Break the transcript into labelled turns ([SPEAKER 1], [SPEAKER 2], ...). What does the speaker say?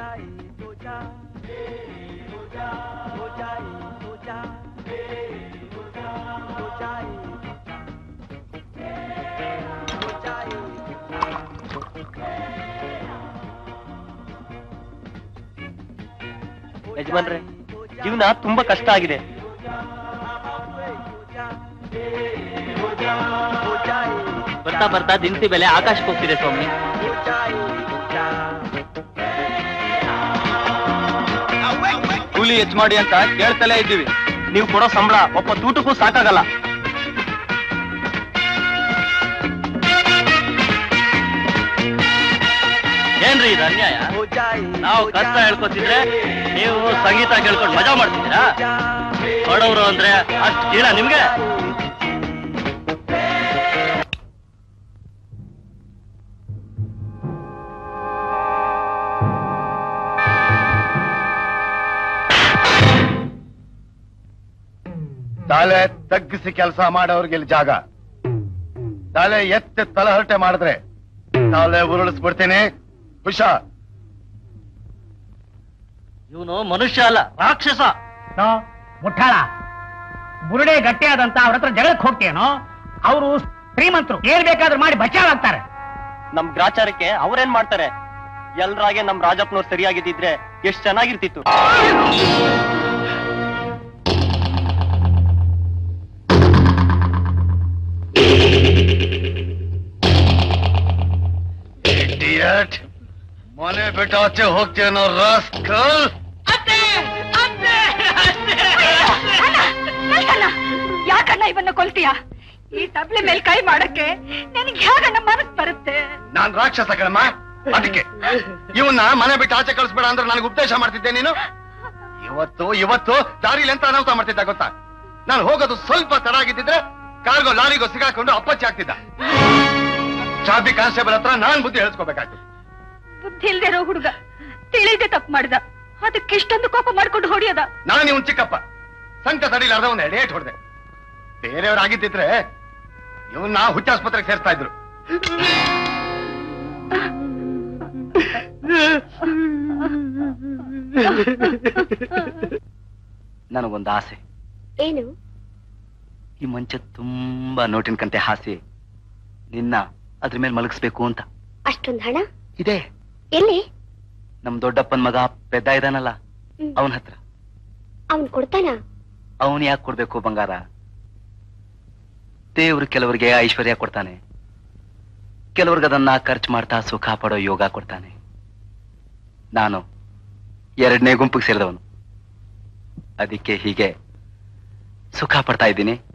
[SPEAKER 1] ಯಜಮಾನ್ರೆ ಜೀವನ ತುಂಬಾ ಕಷ್ಟ ಆಗಿದೆ ಬರ್ತಾ ಬರ್ತಾ ದಿನಸಿ ಬೆಲೆ ಆಕಾಶಕ್ಕೆ ಹೋಗ್ತಿದೆ ಸ್ವಾಮಿ ಕೂಲಿ ಹೆಚ್ಚು ಮಾಡಿ ಅಂತ ಕೇಳ್ತಲೇ ಇದ್ದೀವಿ ನೀವು ಕೊಡೋ ಸಂಬಳ ಒಬ್ಬ ತೂಟಕ್ಕೂ ಸಾಕಾಗಲ್ಲ ಏನ್ರಿ ಇದು ಅನ್ಯಾಯ ನಾವು ಕಷ್ಟ ಹೇಳ್ಕೊತಿದ್ರೆ ನೀವು ಸಂಗೀತ ಕೇಳ್ಕೊಂಡು ಮಜಾ ಮಾಡ್ತಿದ್ದೀರಾ ಬಡವರು ಅಂದ್ರೆ ಅಷ್ಟು ಕೀಳ ನಿಮ್ಗೆ
[SPEAKER 2] ತಲೆ ತಗ್ಗಿಸಿ ಕೆಲಸ ಮಾಡೋರ್ಗೆ ಇಲ್ಲಿ ಜಾಗ ತಲೆ ಎತ್ತಿ ತಲಹರಟೆ ಮಾಡಿದ್ರೆ ತಲೆ ಉರುಳಿಸ್ಬಿಡ್ತೀನಿ ಹುಷಾರ್
[SPEAKER 1] ಇವನು ಮನುಷ್ಯ ಅಲ್ಲ ರಾಕ್ಷಸ
[SPEAKER 3] ನೋ, ಮುಠಾಳ ಬುರುಡೆ ಗಟ್ಟಿಯಾದಂತ ಅವ್ರ ಹತ್ರ ಜಗಳಕ್ಕೆ ಹೋಗ್ತೇನೋ ಅವರು ಶ್ರೀಮಂತರು ಏನ್ ಬೇಕಾದ್ರೂ ಮಾಡಿ ಬಚಾವಾಗ್ತಾರೆ
[SPEAKER 1] ನಮ್ ಗ್ರಾಚಾರಕ್ಕೆ ಅವ್ರೇನ್ ಮಾಡ್ತಾರೆ ಎಲ್ರಾಗೆ ನಮ್ ರಾಜಪ್ಪನವ್ರು ಸರಿಯಾಗಿದ್ದಿದ್ರೆ ಎಷ್ಟ್ ಚೆನ್ನಾಗಿರ್ತಿತ್ತು
[SPEAKER 2] Idiot. ಮನೆ ಬಿಟ್ಟು ಆಚೆ ಹೋಗ್ತೇನೋ ರಾಸ್ಕಲ್
[SPEAKER 4] ಯಾಕಣ್ಣ ಇವನ್ನ ಕೊಲ್ತೀಯ ಈ ತಬ್ಲೆ ಮೇಲೆ ಕೈ ಮಾಡಕ್ಕೆ ನನಗೆ ಹೇಗಣ್ಣ ಮನಸ್ ಬರುತ್ತೆ
[SPEAKER 2] ನಾನ್ ರಾಕ್ಷಸ ಕಣಮ್ಮ ಅದಕ್ಕೆ ಇವನ್ನ ಮನೆ ಬಿಟ್ಟು ಆಚೆ ಕಳಿಸ್ಬೇಡ ಅಂದ್ರೆ ನನಗೆ ಉಪದೇಶ ಮಾಡ್ತಿದ್ದೆ ನೀನು ಇವತ್ತು ಇವತ್ತು ದಾರಿಲಿ ಎಂತ ಅನಾಹುತ ಮಾಡ್ತಿದ್ದ ಗೊತ್ತಾ ನಾನು ಹೋಗೋದು ಸ್ವಲ್ಪ ತಡ ಆಗಿದ್ದಿದ್ರೆ ಕಾರ್ಗೋ ಲಾರಿಗೋ ಸಿಗಾಕೊಂಡು ಅಪ್ಪಚ್ಚಿ ಆಗ್ತಿದ್ದ ಟ್ರಾಫಿಕ್ ಕಾನ್ಸ್ಟೇಬಲ್ ಹತ್ರ ನಾನ್ ಬುದ್ಧಿ ಹೇಳ್ಸ್ಕೋಬೇಕಾಯ್ತು
[SPEAKER 4] ಬುದ್ಧಿ ಇಲ್ದೇ ಇರೋ ಹುಡುಗ ತಿಳಿದೆ ತಪ್ಪು ಮಾಡ್ದ ಅದಕ್ಕೆ ಇಷ್ಟೊಂದು ಕೋಪ ಮಾಡ್ಕೊಂಡು ಹೊಡಿಯೋದ
[SPEAKER 2] ನಾನು ಇವನ್ ಚಿಕ್ಕಪ್ಪ ಸಂಕ ತಡಿಲಾರ್ದ ಒಂದ್ ಎಡೇಟ್ ಹೊಡೆದೆ ಬೇರೆಯವ್ರಾಗಿದ್ದಿದ್ರೆ ಇವನ್ನ ಹುಚ್ಚಾಸ್ಪತ್ರೆಗೆ ಸೇರ್ತಾ ಇದ್ರು
[SPEAKER 1] ನನಗೊಂದು ಆಸೆ
[SPEAKER 5] ಏನು
[SPEAKER 1] ಈ ಮಂಚ ತುಂಬಾ ನೋಟಿನ ಕಂತೆ ಹಾಸಿ ನಿನ್ನ ಅದ್ರ ಮೇಲೆ ಮಲಗಿಸ್ಬೇಕು ಅಂತ
[SPEAKER 5] ಅಷ್ಟೊಂದ್ ಹಣ
[SPEAKER 1] ಇದೆ
[SPEAKER 5] ಎಲ್ಲಿ
[SPEAKER 1] ನಮ್ ದೊಡ್ಡಪ್ಪನ್ ಮಗ ಪೆದ್ದ ಇದಾನಲ್ಲ
[SPEAKER 5] ಹ್ಮ್.
[SPEAKER 1] ಅವನ ಹತ್ರ
[SPEAKER 5] ಅವನ್ ಕೊಡ್ತಾನ
[SPEAKER 1] ಅವನ್ ಯಾಕೆ ಕೊಡ್ಬೇಕು ಬಂಗಾರ ದೇವ್ರು ಕೆಲವರಿಗೆ ಐಶ್ವರ್ಯ ಕೊಡ್ತಾನೆ ಕೆಲವ್ರಿಗೆ ಅದನ್ನ ಖರ್ಚು ಮಾಡ್ತಾ ಸುಖ ಪಡೋ ಯೋಗ ಕೊಡ್ತಾನೆ ನಾನು ಎರಡನೇ ಗುಂಪಿಗೆ ಸೇರಿದವನು ಅದಕ್ಕೆ ಹೀಗೆ ಸುಖ ಪಡ್ತಾ ಇದ್ದೀನಿ